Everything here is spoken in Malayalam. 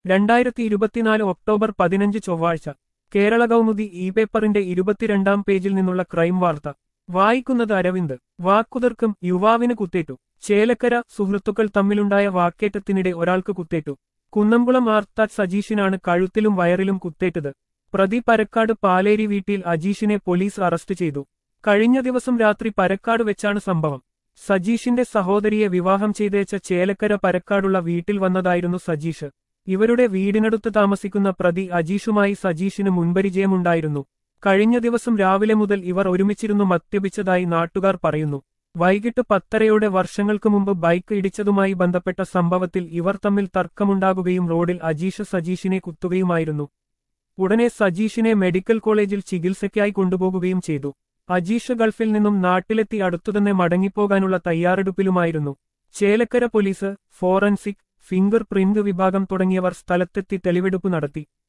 രണ്ടായിരത്തി ഇരുപത്തിനാല് ഒക്ടോബർ പതിനഞ്ച് ചൊവ്വാഴ്ച കേരള കൗമുദി ഇ പേപ്പറിന്റെ ഇരുപത്തിരണ്ടാം പേജിൽ നിന്നുള്ള ക്രൈം വാർത്ത വായിക്കുന്നത് അരവിന്ദ് വാക്കുതർക്കം യുവാവിന് കുത്തേറ്റു ചേലക്കര സുഹൃത്തുക്കൾ തമ്മിലുണ്ടായ വാക്കേറ്റത്തിനിടെ ഒരാൾക്ക് കുത്തേറ്റു കുന്നംകുളം ആർത്താറ്റ് സജീഷിനാണ് കഴുത്തിലും വയറിലും കുത്തേറ്റത് പ്രതി പരക്കാട് പാലേരി വീട്ടിൽ അജീഷിനെ പോലീസ് അറസ്റ്റ് ചെയ്തു കഴിഞ്ഞ ദിവസം രാത്രി പരക്കാട് വെച്ചാണ് സംഭവം സജീഷിന്റെ സഹോദരിയെ വിവാഹം ചെയ്തേച്ച ചേലക്കര പരക്കാടുള്ള വീട്ടിൽ വന്നതായിരുന്നു സജീഷ് ഇവരുടെ വീടിനടുത്ത് താമസിക്കുന്ന പ്രതി അജീഷുമായി സജീഷിന് മുൻപരിചയമുണ്ടായിരുന്നു കഴിഞ്ഞ ദിവസം രാവിലെ മുതൽ ഇവർ ഒരുമിച്ചിരുന്നു മദ്യപിച്ചതായി നാട്ടുകാർ പറയുന്നു വൈകിട്ട് പത്തരയോടെ വർഷങ്ങൾക്ക് മുമ്പ് ബൈക്ക് ഇടിച്ചതുമായി ബന്ധപ്പെട്ട സംഭവത്തിൽ ഇവർ തമ്മിൽ തർക്കമുണ്ടാകുകയും റോഡിൽ അജീഷ് സജീഷിനെ കുത്തുകയുമായിരുന്നു ഉടനെ സജീഷിനെ മെഡിക്കൽ കോളേജിൽ ചികിത്സയ്ക്കായി കൊണ്ടുപോകുകയും ചെയ്തു അജീഷ് ഗൾഫിൽ നിന്നും നാട്ടിലെത്തി അടുത്തുതന്നെ മടങ്ങിപ്പോകാനുള്ള തയ്യാറെടുപ്പിലുമായിരുന്നു Chelakkara police forensic finger print വിഭാഗം തുടങ്ങിയവർ സ്ഥലത്തെത്തി തെളിവെടുപ്പ് നടത്തി